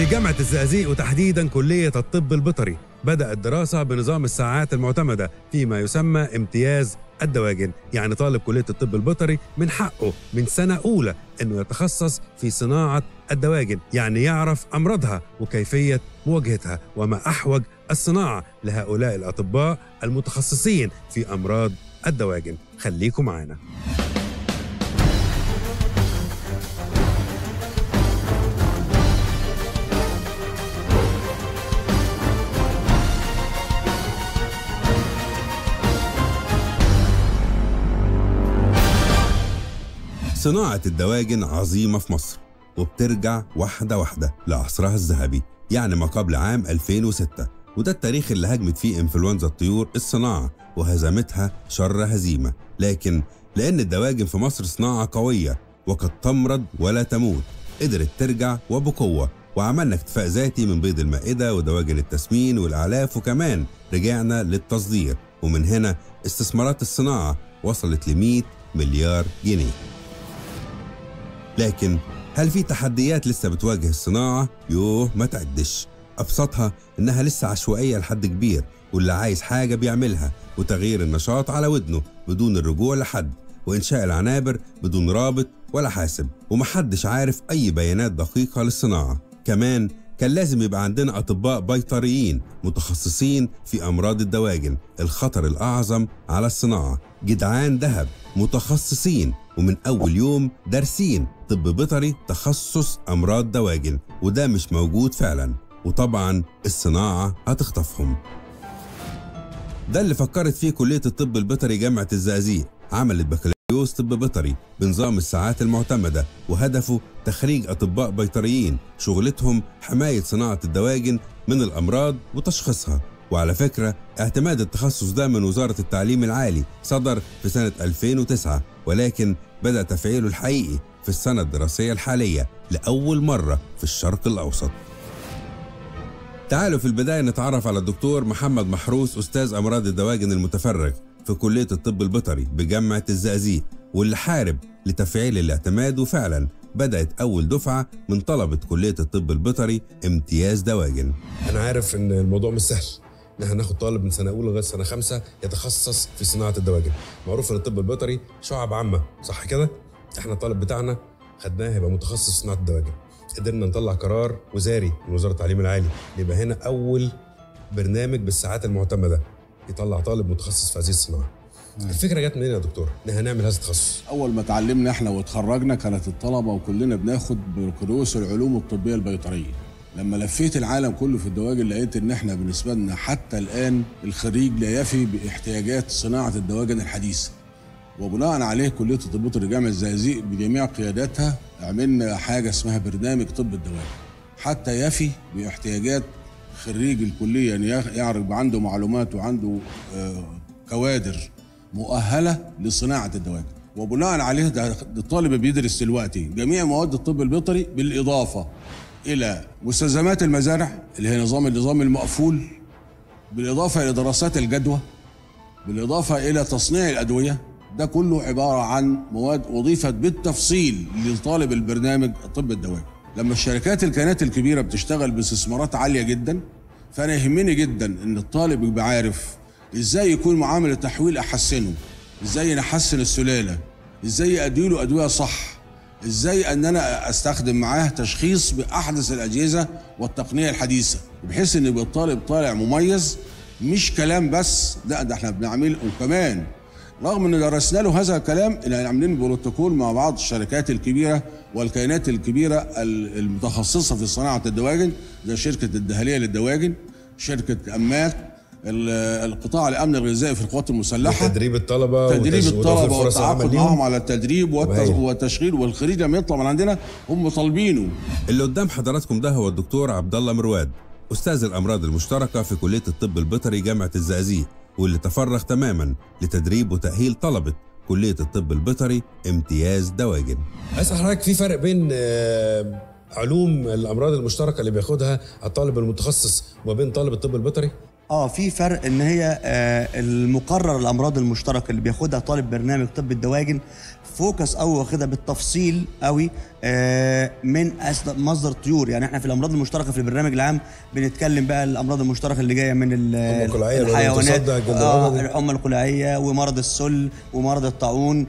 في جامعة الزقازيق وتحديدا كلية الطب البيطري بدأت الدراسة بنظام الساعات المعتمدة فيما يسمى امتياز الدواجن يعني طالب كلية الطب البيطري من حقه من سنة أولى أنه يتخصص في صناعة الدواجن يعني يعرف أمراضها وكيفية مواجهتها وما أحوج الصناعة لهؤلاء الأطباء المتخصصين في أمراض الدواجن خليكم معنا صناعة الدواجن عظيمة في مصر وبترجع واحدة واحدة لعصرها الذهبي يعني ما قبل عام 2006 وده التاريخ اللي هجمت فيه انفلونزا الطيور الصناعة وهزمتها شر هزيمة لكن لأن الدواجن في مصر صناعة قوية وقد تمرض ولا تموت قدرت ترجع وبقوة وعملنا اكتفاء ذاتي من بيض المائدة ودواجن التسمين والأعلاف وكمان رجعنا للتصدير ومن هنا استثمارات الصناعة وصلت ل 100 مليار جنيه لكن هل في تحديات لسه بتواجه الصناعة؟ يوه ما تعدش أبسطها إنها لسه عشوائية لحد كبير واللي عايز حاجة بيعملها وتغيير النشاط على ودنه بدون الرجوع لحد وإنشاء العنابر بدون رابط ولا حاسب ومحدش عارف أي بيانات دقيقة للصناعة كمان كان لازم يبقى عندنا أطباء بيطريين متخصصين في أمراض الدواجن الخطر الأعظم على الصناعة جدعان ذهب متخصصين ومن أول يوم دارسين طب بيطري تخصص أمراض دواجن وده مش موجود فعلا وطبعا الصناعة هتخطفهم ده اللي فكرت فيه كلية الطب البيطري جامعة الزقازيق عملت بكالوريوس طب بيطري بنظام الساعات المعتمدة وهدفه تخريج أطباء بيطريين شغلتهم حماية صناعة الدواجن من الأمراض وتشخيصها وعلى فكرة اعتماد التخصص ده من وزارة التعليم العالي صدر في سنة 2009 ولكن بدأ تفعيله الحقيقي في السنة الدراسية الحالية لأول مرة في الشرق الأوسط تعالوا في البداية نتعرف على الدكتور محمد محروس أستاذ أمراض الدواجن المتفرغ في كلية الطب البيطري بجامعة الزقازيق واللي حارب لتفعيل الاعتماد وفعلا بدأت أول دفعة من طلبة كلية الطب البيطري امتياز دواجن انا عارف ان الموضوع مش سهل ان احنا ناخد طالب من سنه اولى لغايه سنه خمسه يتخصص في صناعه الدواجن معروف ان الطب البيطري شعب عامه صح كده احنا الطالب بتاعنا خدناه هيبقى متخصص في صناعه الدواجن قدرنا نطلع قرار وزاري من وزاره التعليم العالي يبقى هنا اول برنامج بالساعات المعتمده يطلع طالب متخصص في هذه الصناعه الفكره جت منين يا دكتور ان احنا نعمل هذا التخصص اول ما اتعلمنا احنا واتخرجنا كانت الطلبه وكلنا بناخد بكالوريوس العلوم الطبيه البيطريه لما لفيت العالم كله في الدواجن لقيت ان احنا بالنسبه لنا حتى الان الخريج لا يفي باحتياجات صناعه الدواجن الحديثه وبناء عليه كليه الطب البيطري جامعه الزقازيق بجميع قياداتها عملنا حاجه اسمها برنامج طب الدواجن حتى يفي باحتياجات خريج الكليه ان يعرف عنده معلومات وعنده آه، كوادر مؤهله لصناعه الدواجن وبناء عليه ده ده الطالب بيدرس دلوقتي جميع مواد الطب البيطري بالاضافه الى مستلزمات المزارع اللي هي نظام النظام المقفول بالاضافه الى دراسات الجدوى بالاضافه الى تصنيع الادويه ده كله عباره عن مواد اضيفت بالتفصيل لطالب البرنامج طب الدواجن لما الشركات الكيانات الكبيره بتشتغل باستثمارات عاليه جدا فانا يهمني جدا ان الطالب يبقى عارف ازاي يكون معامل التحويل احسنه ازاي نحسن السلاله ازاي اديله ادويه صح ازاي ان انا استخدم معاه تشخيص باحدث الاجهزه والتقنيه الحديثه بحيث ان يبقى الطالب طالع مميز مش كلام بس لا ده احنا بنعمل وكمان رغم ان درسنا له هذا الكلام الا عاملين بروتوكول مع بعض الشركات الكبيره والكيانات الكبيره ال- المتخصصه في صناعه الدواجن زي شركه الدهليه للدواجن شركه امات ال- القطاع الامن الغذائي في القوات المسلحه تدريب الطلبه تدريب وتج- وتوفير الطلبه فرص العمل والتعاقد ليهم. معهم على التدريب والت- وهي. والتشغيل والخريج لما يطلع من عندنا هم طالبينه اللي قدام حضراتكم ده هو الدكتور عبد الله مرواد استاذ الامراض المشتركه في كليه الطب البيطري جامعه الزقازيق واللي تفرغ تماما لتدريب وتاهيل طلبه كليه الطب البيطري امتياز دواجن اسال حضرتك في فرق بين آه، علوم الامراض المشتركه اللي بياخدها الطالب المتخصص وما بين طالب الطب البيطري اه في فرق ان هي آه المقرر الامراض المشتركه اللي بياخدها طالب برنامج طب الدواجن فوكس قوي واخدها بالتفصيل قوي آه من أصل- مصدر الطيور يعني احنا في الامراض المشتركه في البرنامج العام بنتكلم بقى الامراض المشتركه اللي جايه من ال- الحمى القلعية اللي هو الحيوانات المتصدع، الجلد آه الأبيض. الحمى القلعيه ومرض السل ومرض الطاعون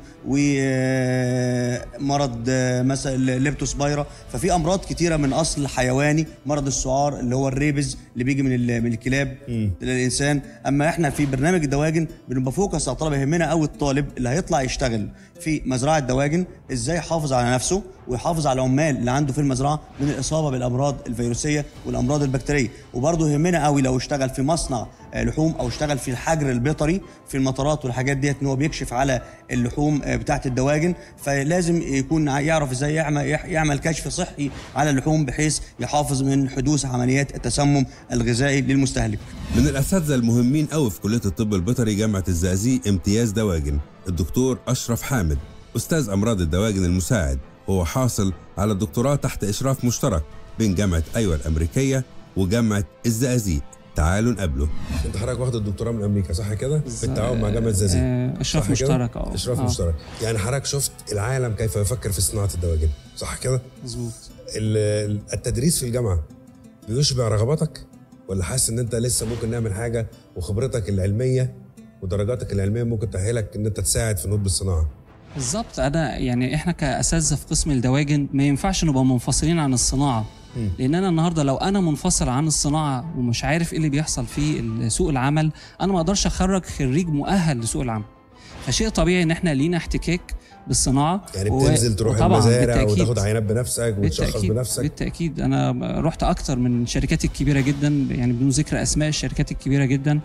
ومرض مثلا الليبتوسبايرا ففي امراض كتيره من اصل حيواني مرض السعار اللي هو الريبز اللي بيجي من ال- من الكلاب للانسان اما احنا في برنامج الدواجن بنبقى فوكس على الطلبه يهمنا قوي الطالب اللي هيطلع يشتغل في مزرعه دواجن ازاي يحافظ على نفسه ويحافظ على العمال اللي عنده في المزرعه من الاصابه بالامراض الفيروسيه والامراض البكتيريه وبرضه يهمنا قوي لو اشتغل في مصنع آه، لحوم او اشتغل في الحجر البيطري في المطارات والحاجات ديت ان هو بيكشف على اللحوم آه، بتاعه الدواجن فلازم يكون ع- يعرف ازاي يعمل يح- يعمل كشف صحي على اللحوم بحيث يحافظ من حدوث عمليات التسمم الغذائي للمستهلك من الاساتذه المهمين قوي في كليه الطب البيطري جامعه الزقازيق امتياز دواجن الدكتور اشرف حامد استاذ امراض الدواجن المساعد هو حاصل على الدكتوراه تحت اشراف مشترك بين جامعه ايوه الامريكيه وجامعه الزقازيق تعالوا نقابله انت حضرتك واخد الدكتوراه من امريكا صح كده؟ في التعاون مع جامعه زازي آه، إشراف صح كده؟ مشترك، اه. اشراف آه. مشترك يعني حضرتك شفت العالم كيف يفكر في صناعه الدواجن صح كده؟ مظبوط ال- ال- التدريس في الجامعه بيشبع رغباتك ولا حاسس ان انت لسه ممكن نعمل حاجه وخبرتك العلميه ودرجاتك العلميه ممكن تأهلك ان انت تساعد في نضج الصناعه بالظبط انا يعني احنا كاساتذه في قسم الدواجن ما ينفعش نبقى منفصلين عن الصناعه لان انا النهارده لو انا منفصل عن الصناعه ومش عارف ايه اللي بيحصل في سوق العمل انا ما اقدرش اخرج خريج مؤهل لسوق العمل فشيء طبيعي ان احنا لينا احتكاك بالصناعه يعني و- بتنزل تروح وطبعاً المزارع بالتأكيد. وتاخد عينات بنفسك وتشخص بالتأكيد بنفسك بالتأكيد أنا رحت أكتر من الشركات الكبيرة جدا يعني بدون ذكر أسماء الشركات الكبيرة جدا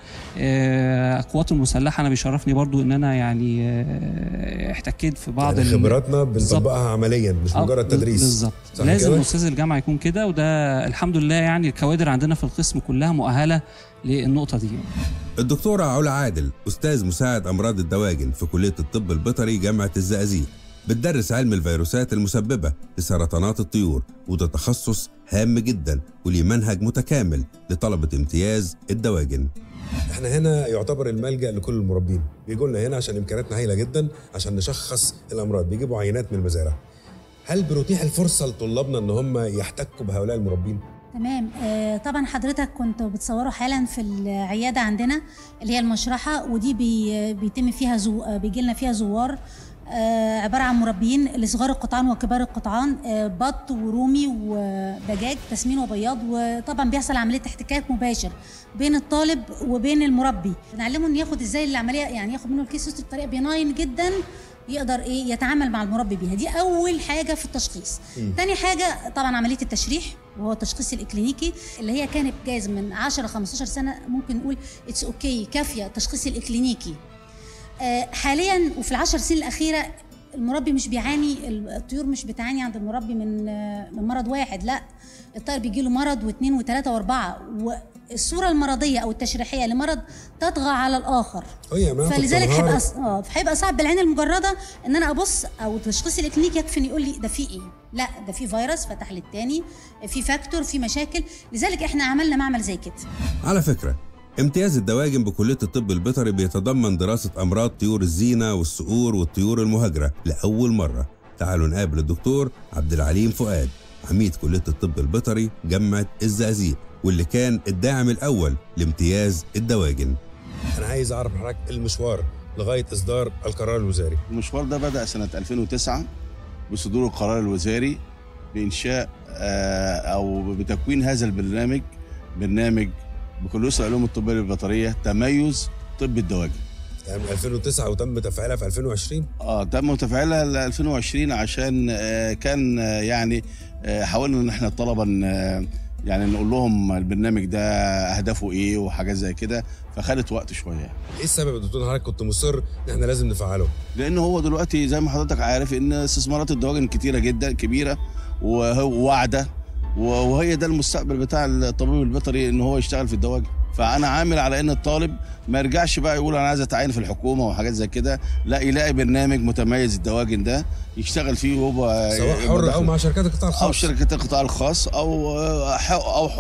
آه، القوات المسلحة أنا بيشرفني برضو إن أنا يعني آه، احتكيت في بعض يعني ال- خبراتنا بالظبط. بنطبقها عمليا مش آه، مجرد تدريس بالظبط صح لازم كده؟ أستاذ الجامعة يكون كده وده الحمد لله يعني الكوادر عندنا في القسم كلها مؤهلة للنقطة دي الدكتورة علا عادل أستاذ مساعد أمراض الدواجن في كلية الطب البيطري جامعة الزقازيق بتدرس علم الفيروسات المسببة لسرطانات الطيور وده تخصص هام جدا وليه منهج متكامل لطلبة امتياز الدواجن احنا هنا يعتبر الملجا لكل المربين بيجوا لنا هنا عشان امكانياتنا هايله جدا عشان نشخص الامراض بيجيبوا عينات من المزارع هل بنتيح الفرصه لطلابنا ان هم يحتكوا بهؤلاء المربين تمام آه، طبعا حضرتك كنت بتصوره حالا في العياده عندنا اللي هي المشرحه ودي بي بيتم فيها زو بيجي لنا فيها زوار آه، عباره عن مربين لصغار القطعان وكبار القطعان آه، بط ورومي ودجاج تسمين وبياض وطبعا بيحصل عمليه احتكاك مباشر بين الطالب وبين المربي بنعلمه انه ياخد ازاي العمليه يعني ياخد منه الكيس بطريقه بناين جدا يقدر ايه يتعامل مع المربي بيها دي اول حاجه في التشخيص تاني حاجه طبعا عمليه التشريح وهو التشخيص الاكلينيكي اللي هي كانت جايز من 10 15 سنه ممكن نقول اتس اوكي كافيه التشخيص الاكلينيكي آه، حاليا وفي العشر سنين الاخيره المربي مش بيعاني الطيور مش بتعاني عند المربي من آه، من مرض واحد لا الطائر بيجي له مرض واثنين وثلاثه واربعه والصوره المرضيه او التشريحيه لمرض تطغى على الاخر هي ما فلذلك كنت هيبقى بنهار- اه هيبقى صعب بالعين المجرده ان انا ابص او التشخيص الاكلينيكي يكفي إن يقول لي ده في ايه لا ده في فيروس فتح لي التاني في فاكتور في مشاكل لذلك احنا عملنا معمل زي كده على فكرة امتياز الدواجن بكلية الطب البيطري بيتضمن دراسة أمراض طيور الزينة والصقور والطيور المهاجرة لأول مرة تعالوا نقابل الدكتور عبد العليم فؤاد عميد كلية الطب البيطري جامعة الزقازيق واللي كان الداعم الأول لامتياز الدواجن انا عايز اعرف من حضرتك المشوار لغايه اصدار القرار الوزاري المشوار ده بدأ سنة 2009 بصدور القرار الوزاري بإنشاء آه، أو بتكوين هذا البرنامج برنامج بكالوريوس العلوم الطبية البيطرية تميز طب الدواجن يعني من 2009 وتم تفعيلها في 2020 اه تم تفعيلها ل 2020 عشان آه، كان آه، يعني آه، حاولنا ان احنا الطلبه ن- آه، يعني نقول لهم البرنامج ده اهدافه ايه وحاجات زي كده فخدت وقت شويه ايه السبب يا دكتور حضرتك كنت مصر ان احنا لازم نفعله لان هو دلوقتي زي ما حضرتك عارف ان استثمارات الدواجن كتيره جدا كبيره وهو واعده وهي ده المستقبل بتاع الطبيب البيطري ان هو يشتغل في الدواجن فانا عامل على ان الطالب ما يرجعش بقى يقول انا عايز اتعين في الحكومه وحاجات زي كده لا يلاقي برنامج متميز الدواجن ده يشتغل فيه وهو سواء حر او مع شركات القطاع او الخاص شركه القطاع الخاص او او حر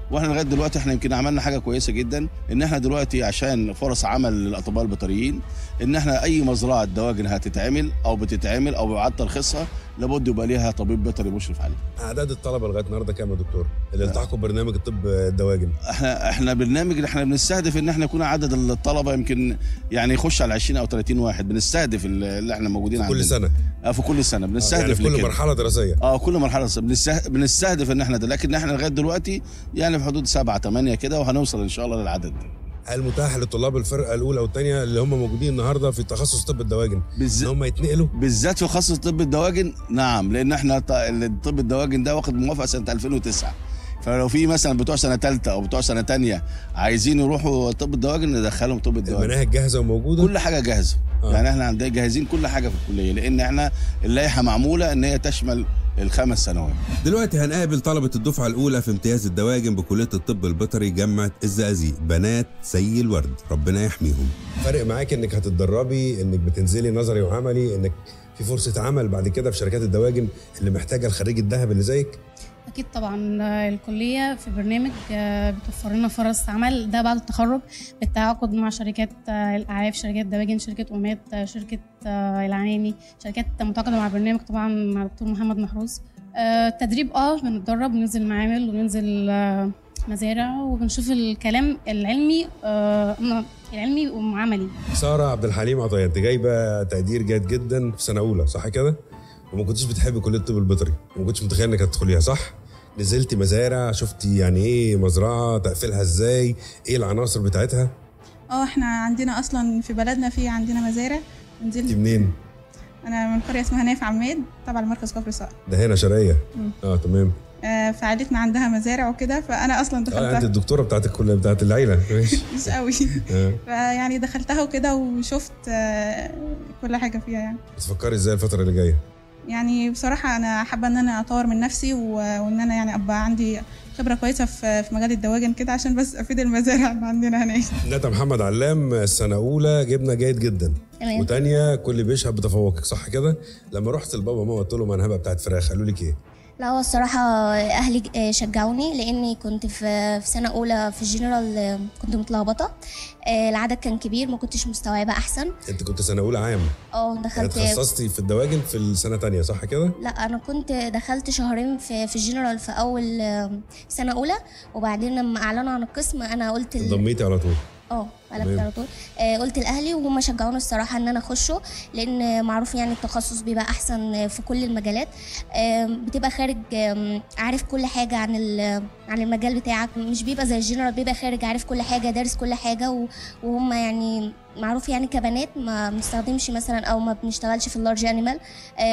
واحنا لغايه دلوقتي احنا يمكن عملنا حاجه كويسه جدا ان احنا دلوقتي عشان فرص عمل للاطباء البيطريين ان احنا اي مزرعه دواجن هتتعمل او بتتعمل او بيعاد ترخيصها لابد يبقى ليها طبيب بيطري مشرف عليها اعداد الطلبه لغايه النهارده كام يا دكتور اللي التحقوا ببرنامج الطب الدواجن احنا احنا برنامج اللي احنا بنستهدف ان احنا يكون عدد الطلبه يمكن يعني يخش على 20 او 30 واحد بنستهدف اللي احنا موجودين كل عندنا. سنه اه في كل سنه يعني بنستهدف في كل لكده. مرحله دراسيه اه كل مرحله بنسته- بنستهدف ان احنا ده لكن احنا لغايه دلوقتي يعني في حدود سبعة ثمانية كده وهنوصل ان شاء الله للعدد ده هل متاح لطلاب الفرقه الاولى والثانيه اللي هم موجودين النهارده في تخصص طب الدواجن بالز- ان هم يتنقلوا بالذات في خاص طب الدواجن نعم لان احنا ط- طب الدواجن ده واخد موافقه سنه 2009 فلو في مثلا بتوع سنه ثالثه او بتوع سنه ثانيه عايزين يروحوا طب الدواجن ندخلهم طب الدواجن المناهج جاهزه وموجوده كل حاجه جاهزه آه. آه. يعني احنا عندنا جاهزين كل حاجه في الكليه لان احنا اللائحه معموله ان هي تشمل الخمس سنوات دلوقتي هنقابل طلبة الدفعة الأولى في امتياز الدواجن بكلية الطب البيطري جامعة الزقازيق بنات زي الورد ربنا يحميهم فرق معاك انك هتتدربي انك بتنزلي نظري وعملي انك في فرصه عمل بعد كده في شركات الدواجن اللي محتاجه الخريج الذهب اللي زيك أكيد طبعا آه، الكلية في برنامج آه، بتوفر لنا فرص عمل ده بعد التخرج بالتعاقد مع شركات آه، الأعلاف شركات دواجن شركة أومات آه، شركة آه، العناني شركات متعاقدة مع برنامج طبعا مع دكتور محمد محروس آه، التدريب اه بنتدرب بننزل معامل وننزل آه، مزارع وبنشوف الكلام العلمي آه، العلمي وعملي ساره عبد الحليم عطيه انت جايبه تقدير جيد جدا في سنه اولى صح كده وما كنتش بتحبي كليه الطب البيطري وما كنتش متخيل انك هتدخليها صح نزلتي مزارع شفتي يعني ايه مزرعه تقفلها ازاي ايه العناصر بتاعتها اه احنا عندنا اصلا في بلدنا في عندنا مزارع انت نزلت منين انا من قريه اسمها نايف عماد تبع المركز كفر صقر ده هنا شرقيه مم. اه تمام آه فعائلتنا عندها مزارع وكده فانا اصلا اه انت دخلتها الدكتوره بتاعت الكليه بتاعت العيله ماشي مش قوي آه. فيعني دخلتها وكده وشفت آه كل حاجه فيها يعني بتفكري ازاي الفتره اللي جايه يعني بصراحه انا حابه ان انا اطور من نفسي و- وان انا يعني ابقى عندي خبره كويسه في في مجال الدواجن كده عشان بس افيد المزارع اللي عندنا هناك ندى محمد علام السنه اولى جبنا جيد جدا تمام وتانية كل بيشهد بتفوقك صح كده لما رحت لبابا ماما قلت لهم انا هبقى بتاعت فراخ قالوا لك ايه لا هو الصراحة أهلي ج- شجعوني لأني كنت في في سنة أولى في الجنرال آه، كنت متلخبطة آه، العدد كان كبير ما كنتش مستوعبة أحسن انت كنت سنه اولى عام اه يعني دخلت اتخصصتي في الدواجن في السنه تانية صح كده لا أنا كنت دخلت شهرين في في الجنرال في أول آه، سنة أولى وبعدين لما أعلنوا عن القسم أنا قلت ال- انضميتي على طول اه قلبت تمام. على طول آه قلت لاهلي وهم شجعوني الصراحه ان انا اخشه لان معروف يعني التخصص بيبقى احسن في كل المجالات آم، بتبقى خارج آم، عارف كل حاجه عن ال- عن المجال بتاعك مش بيبقى زي الجنرال بيبقى خارج عارف كل حاجه دارس كل حاجه و- وهم يعني معروف يعني كبنات ما بنستخدمش مثلا او ما بنشتغلش في اللارج انيمال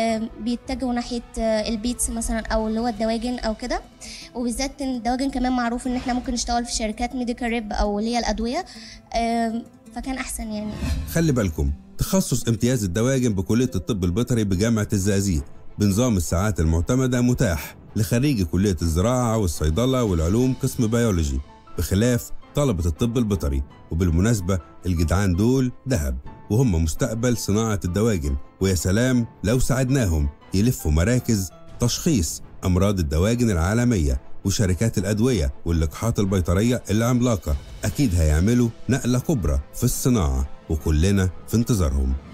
بيتجهوا ناحيه آه، البيتس مثلا او اللي هو الدواجن او كده وبالذات إن الدواجن كمان معروف ان احنا ممكن نشتغل في شركات ميديكال ريب او اللي هي الادويه آم، فكان احسن يعني خلي بالكم تخصص امتياز الدواجن بكلية الطب البيطري بجامعة الزقازيق بنظام الساعات المعتمدة متاح لخريجي كلية الزراعة والصيدلة والعلوم قسم بيولوجي بخلاف طلبة الطب البيطري وبالمناسبة الجدعان دول ذهب وهم مستقبل صناعة الدواجن ويا سلام لو ساعدناهم يلفوا مراكز تشخيص أمراض الدواجن العالمية وشركات الأدوية واللقاحات البيطرية العملاقة أكيد هيعملوا نقلة كبرى في الصناعة وكلنا في انتظارهم